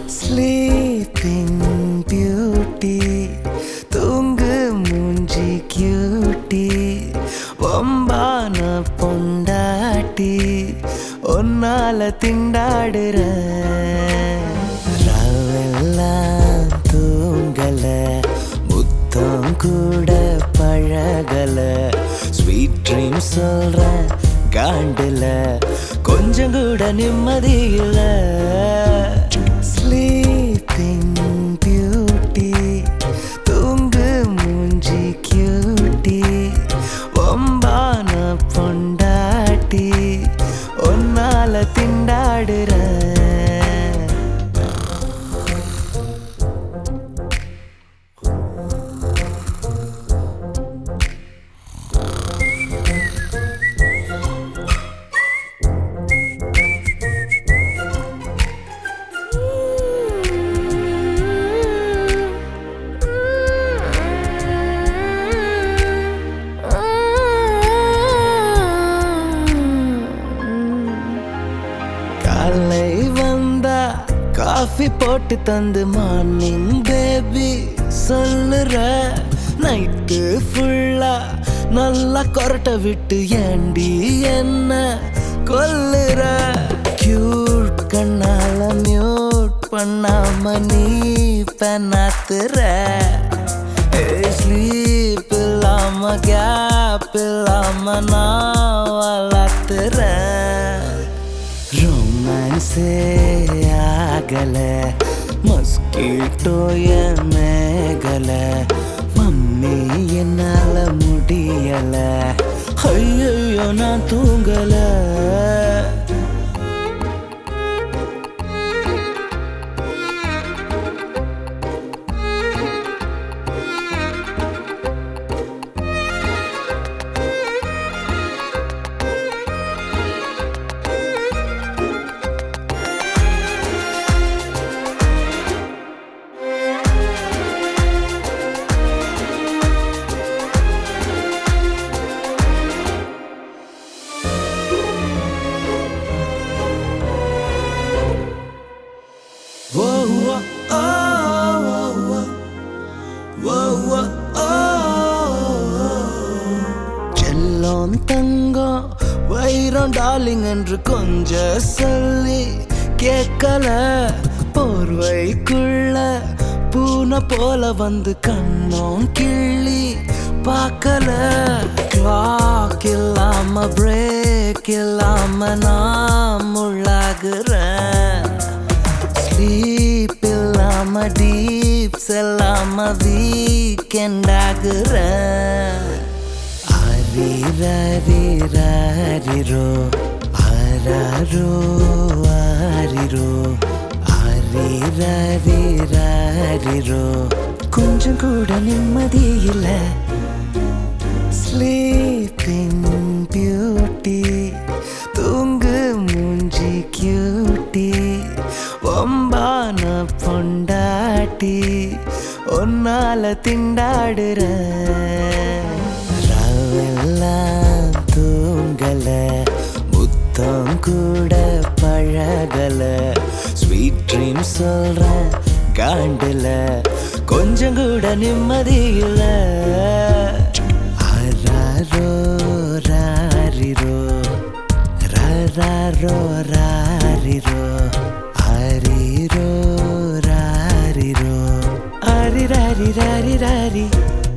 Sleeping beauty தூங்கு மூஞ்சி cutie ஒம்பான பொண்டாட்டி ஒன்னால திண்டாடுற ராவெல்லாம் தூங்கல முத்தம் கூட பழகல ஸ்வீட் ட்ரீம் சொல்ற காண்டுல கொஞ்சம் கூட நிம்மதி இல்ல ஸ்லீப்பிங் பியூட்டி தூங்கு மூஞ்சி கியூட்டி ஒம்பான பொண்டாட்டி ஒன்னால திண்டாடுற காலை வந்தா காஃபி போட்டு தந்து மார்னிங் பேபி சொல்லுற நைட்டு ஃபுல்லா நல்லா கொரட்டை விட்டு ஏண்டி என்ன கொல்லுற கியூட் கண்ணால மியூட் பண்ணாம நீ பெண்ணாத்துற ஸ்லீப் இல்லாம கேப் இல்லாம நான் வளர்த்துறேன் ரொமான்ஸே ಆಗಲ மஸ்கிட்டோ என் மேகல மம்மி என்னால முடியல ஐயோ நான் தூங்கல Whoa, whoa, oh, whoa, whoa, whoa, oh. செல்லம் தங்கம் வைரம் டார்லிங் என்று கொஞ்ச சொல்லி கேட்கல போர்வைக்குள்ள பூனை போல வந்து கண்ணோம் கிள்ளி பார்க்கல கிளாக் இல்லாம பிரேக் இல்லாம நான் முள்ளாகுறேன் ஸ்லீப் இல்லாம டீப்ஸ் இல்லாம வீக்கெண்ட் ஆகுறேன் ஆரிரோ ஆராரோ ஆரிரோ ஆரிரோ கொஞ்சம் கூட நிம்மதி இல்லை ஸ்லீப்பிங் பியூட்டி தூங்கு மூஞ்சி கியூட்டி ஒம்பான பொண்டாட்டி ஒன்னால திண்டாடுற ராவெல்லாம் தூங்கல முத்தம் கூட பழகல ஸ்வீட் ட்ரீம் சொல்ற காண்டுல கொஞ்சம் கூட நிம்மதி இல்லை ஆராரோ ராரிரோ ராரோ ராரிரோ ஆரிரோ ராரிரோ ஆரி ராரி ராரி ராரி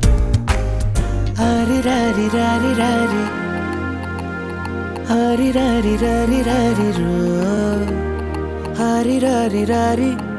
ஆரி ராரி ராரி ராரி ஆரி ராரி ராரி ராரி ரோ ஆரி ராரி ராரி